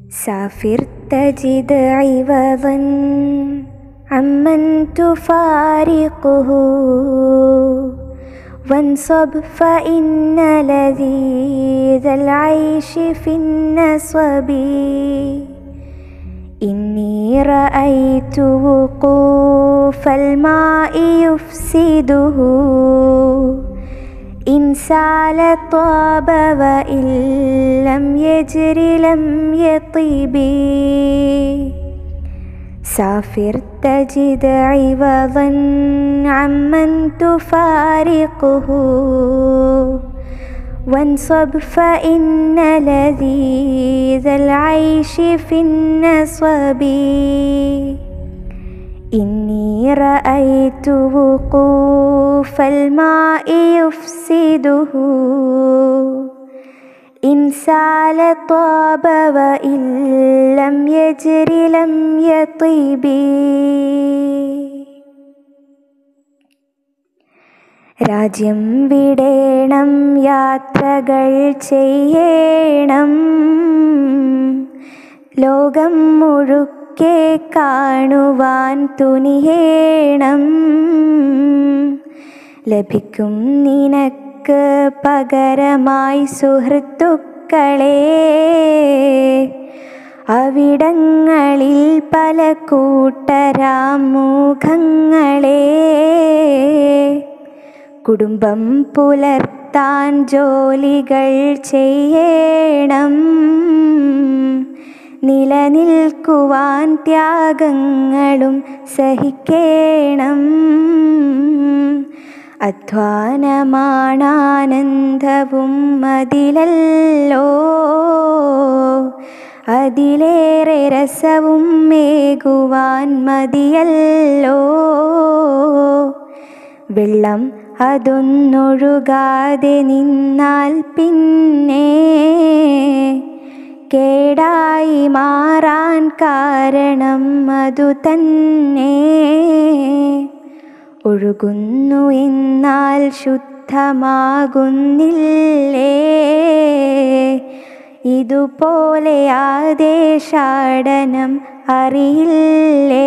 سافر تجد عوضا عمن تفارقه وانصب فإن لذيذ العيش في النصب إني رأيت وقوف الماء يفسده إن سال طاب وإن لم يجر لم يطيب سافر تجد عوضا عمن تفارقه وانصب فإن لذيذ العيش في النصب إني رأيت وقوف الماء يفسده إن سال طاب وإن لم يجر لم يطيب രാജ്യം വിടേണം യാത്രകൾ ചെയ്യണം ലോകം മുഴുക്കെ കാണുവാൻ തുനിയേണം ലഭിക്കും നിനക്ക് പകരമായി സുഹൃത്തുക്കളെ അവിടങ്ങളിൽ പല കൂട്ടരാം മുഖങ്ങളെ കുടുംബം പുലർത്താൻ ജോലികൾ ചെയ്യണം നിലനിൽക്കുവാൻ ത്യാഗങ്ങളും സഹിക്കേണം അധ്വാനമാണാനന്ദവും അതിലല്ലോ അതിലേറെ രസവും മേകുവാൻ മതിയല്ലോ വെള്ളം അതൊന്നൊഴുകാതെ നിന്നാൽ പിന്നെ കേടായി മാറാൻ കാരണം അതു തന്നെ ഒഴുകുന്നു എന്നാൽ ശുദ്ധമാകുന്നില്ലേ ഇതുപോലെ ആദേശാടനം അറിയില്ലേ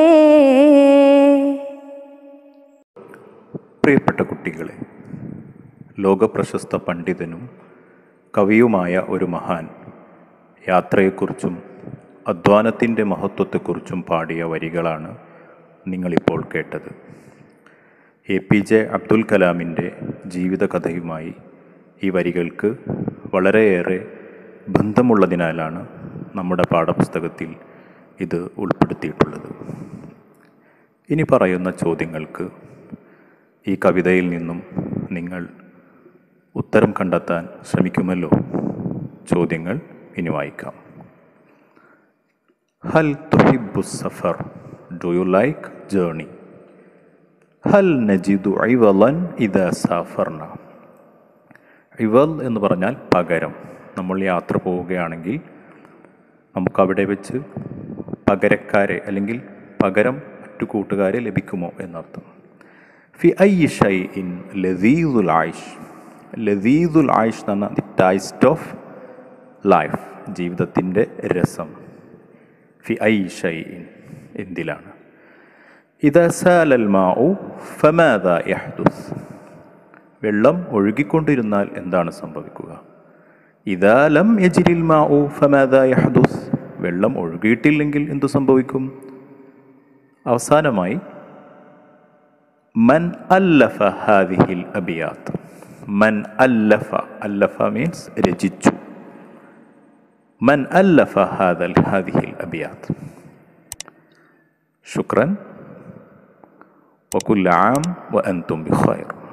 പ്രിയപ്പെട്ട കുട്ടികളെ ലോകപ്രശസ്ത പണ്ഡിതനും കവിയുമായ ഒരു മഹാൻ യാത്രയെക്കുറിച്ചും അധ്വാനത്തിൻ്റെ മഹത്വത്തെക്കുറിച്ചും പാടിയ വരികളാണ് നിങ്ങളിപ്പോൾ കേട്ടത് എ പി ജെ അബ്ദുൽ കലാമിൻ്റെ ജീവിതകഥയുമായി ഈ വരികൾക്ക് വളരെയേറെ ബന്ധമുള്ളതിനാലാണ് നമ്മുടെ പാഠപുസ്തകത്തിൽ ഇത് ഉൾപ്പെടുത്തിയിട്ടുള്ളത് ഇനി പറയുന്ന ചോദ്യങ്ങൾക്ക് ഈ കവിതയിൽ നിന്നും നിങ്ങൾ ഉത്തരം കണ്ടെത്താൻ ശ്രമിക്കുമല്ലോ ചോദ്യങ്ങൾ ഇനി വായിക്കാം ഹൽ തുഹിബു സഫർ ഡു യു ലൈക്ക് ജേർണി ഹൽ നജിദു ഐവലൻ ഇത സാഫർന ഇവൽ എന്ന് പറഞ്ഞാൽ പകരം നമ്മൾ യാത്ര പോവുകയാണെങ്കിൽ നമുക്കവിടെ വെച്ച് പകരക്കാരെ അല്ലെങ്കിൽ പകരം മറ്റു കൂട്ടുകാരെ ലഭിക്കുമോ എന്നർത്ഥം ഫി ഐ ഷൈ ഇൻ ലദീദുൽ ആയിഷ് ലദീദുൽ ആയിഷ് എന്ന് പറഞ്ഞാൽ ദി ടൈസ്റ്റ് ഓഫ് ലൈഫ് ജീവിതത്തിൻ്റെ രസം ഫി ഐ ഷൈ ഇൻ എന്തിലാണ് ഇത സാലൽ മാഉ ഫമാദ യഹ്ദുസ് വെള്ളം ഒഴുകിക്കൊണ്ടിരുന്നാൽ എന്താണ് സംഭവിക്കുക ഇതാ ലം യജിരിൽ മാഉ ഫമാദ യഹ്ദുസ് വെള്ളം ഒഴുകിയിട്ടില്ലെങ്കിൽ എന്തു സംഭവിക്കും അവസാനമായി മൻ അല്ലഫ ഹാദിഹിൽ അബിയാത്ത് മൻ അല്ലഫ അല്ലഫ മീൻസ് രചിച്ചു മൻ അല്ലഫ ഹാദൽ ഹാദിഹിൽ അബിയാത്ത് ശുക്രൻ وكل عام وأنتم بخير